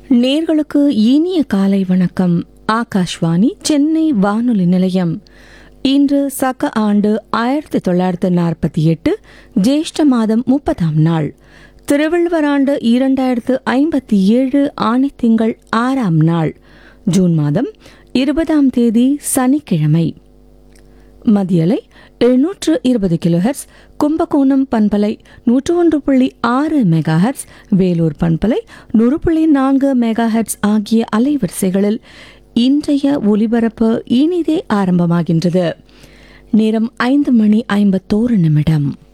நேர்களுக்கு இனிய காலை வணக்கம் ஆகாஷ்வாணி சென்னை வானொலி நிலையம் இன்று சக ஆண்டு ஆயிரத்தி தொள்ளாயிரத்து நாற்பத்தி எட்டு ஜேஷ்ட மாதம் முப்பதாம் நாள் திருவள்ளுவர் ஆண்டு இரண்டாயிரத்து ஐம்பத்தி ஏழு ஆணி திங்கள் ஆறாம் நாள் ஜூன் மாதம் இருபதாம் தேதி சனிக்கிழமை மதியலை எழுநூற்று இருபது கிலோஹெர்ட்ஸ் கும்பகோணம் பண்பலை நூற்று ஒன்று புள்ளி ஆறு மெகாஹெர்ட்ஸ் வேலூர் பண்பலை நூறு புள்ளி நான்கு மெகாஹெர்ட்ஸ் ஆகிய அலைவரிசைகளில் இன்றைய ஒலிபரப்பு இனிதே ஆரம்பமாகின்றது நேரம் ஐந்து மணி ஐம்பத்தோரு நிமிடம்